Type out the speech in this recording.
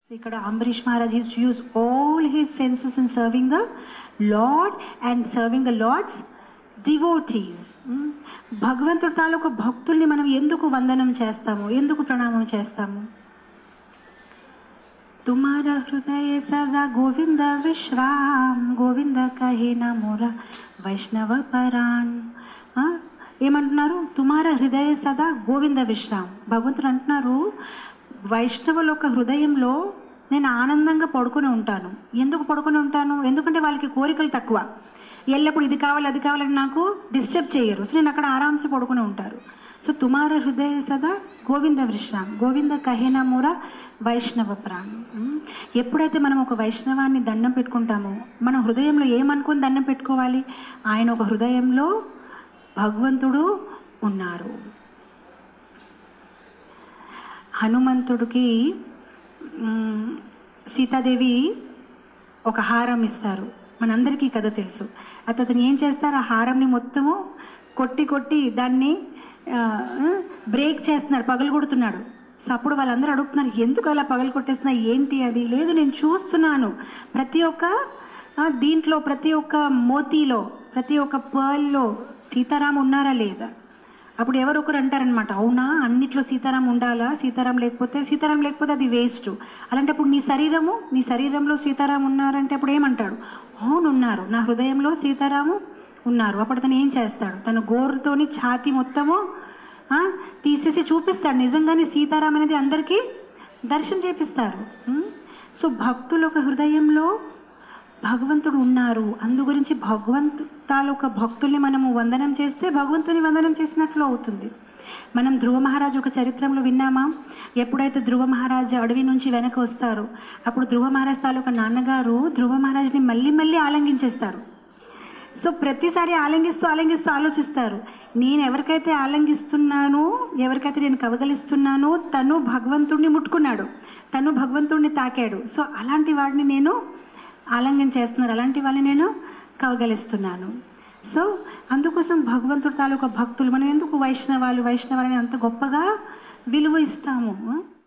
ఇక్కడ Ambarish Maharaj uses uses all his senses in serving the lord and serving the lord's devotees భగవంతుడి తాలూకు భక్తుల్ని మనం ఎందుకు వందనం చేస్తాము ఎందుకు ప్రణామం చేస్తాము తుమార హృదయ సదా గోవింద విశ్రామ్ గోవింద కహే నమోర వైష్ణవ పరాన్ ఆ, ఏమంటున్నారు తుమార హృదయ సదా గోవింద విశ్రామ్ భగవంతుడు అంటున్నారు వైష్ణవుల యొక్క హృదయంలో నేను ఆనందంగా పడుకొని ఉంటాను ఎందుకు పడుకొని ఉంటాను ఎందుకంటే వాళ్ళకి కోరికలు తక్కువ ఎల్లప్పుడు ఇది కావాలి అది కావాలని నాకు డిస్టర్బ్ చేయరు సో నేను అక్కడ ఆరామ్సే పడుకొని ఉంటారు సో తుమార హృదయ సదా గోవింద విశ్రామ్ గోవింద కహేన మూర వైష్ణవ ప్రాణం ఉమ్. ఎప్పుడైతే మనం ఒక వైష్ణవాన్ని దండం పెట్టుకుంటామో మన హృదయంలో ఏమనుకుని దండం పెట్టుకోవాలి ఆయన ఒక హృదయంలో భగవంతుడు ఉన్నారు హనుమంతుడికి మ్, సీతాదేవి ఒక హారం ఇస్తారు మనందరికీ కథ తెలుసు అయితే అతను ఏం చేస్తారు ఆ హారంని మొత్తము కొట్టి కొట్టి దాన్ని ఆ, బ్రేక్ చేస్తున్నాడు పగలు కొడుతున్నాడు సో అప్పుడు వాళ్ళందరూ అడుగుతున్నారు ఎందుకు అలా పగలు కొట్టేస్తున్నా ఏంటి అది లేదు నేను చూస్తున్నాను ప్రతి ఒక్క ఆ, దీంట్లో ప్రతి ఒక్క మోతీలో ప్రతి ఒక్క పర్ల్లో సీతారాం ఉన్నారా లేదా అప్పుడు ఎవరు ఒకరు అంటారనమాట అవునా అన్నిట్లో సీతారాం ఉండాలా సీతారాం లేకపోతే సీతారాం లేకపోతే అది వేస్ట్ అలాంటప్పుడు నీ శరీరము నీ శరీరంలో సీతారాం ఉన్నారంటే అప్పుడు ఏమంటాడు అవును ఉన్నారు నా హృదయంలో సీతారాము ఉన్నారు అప్పుడు తను ఏం చేస్తాడు తన గోరుతోని ఛాతి మొత్తము ఆ, తీసేసి చూపిస్తాడు నిజంగానే సీతారాం అనేది అందరికీ దర్శనం చేపిస్తారు ఉం? సో భక్తుల ఒక హృదయంలో భగవంతుడు ఉన్నారు అందు గురించి భగవంతు తాలూకా భక్తుల్ని మనము వందనం చేస్తే భగవంతుని వందనం చేసినట్లు అవుతుంది మనం ధ్రువ మహారాజు ఒక చరిత్రలో విన్నామా ఎప్పుడైతే ధ్రువ మహారాజు అడవి నుంచి వెనక వస్తారో అప్పుడు ధ్రువ మహారాజ్ తాలూకా నాన్నగారు ధ్రువ మహారాజ్ని మళ్ళీ మళ్ళీ ఆలంఘించేస్తారు సో ప్రతిసారి ఆలంగిస్తూ ఆలంగిస్తూ ఆలోచిస్తారు నేను ఎవరికైతే ఆలంగిస్తున్నానో ఎవరికైతే నేను కవగలిస్తున్నానో తను భగవంతుడిని ముట్టుకున్నాడు తను భగవంతుడిని తాకాడు సో అలాంటి వాడిని నేను ఆలంఘన చేస్తున్నారు అలాంటి వాళ్ళని నేను కవగలిస్తున్నాను సో అందుకోసం భగవంతుడి తాలూకా భక్తులు మనం ఎందుకు వైష్ణవాలు వైష్ణవాలని అంత గొప్పగా విలువ ఇస్తాము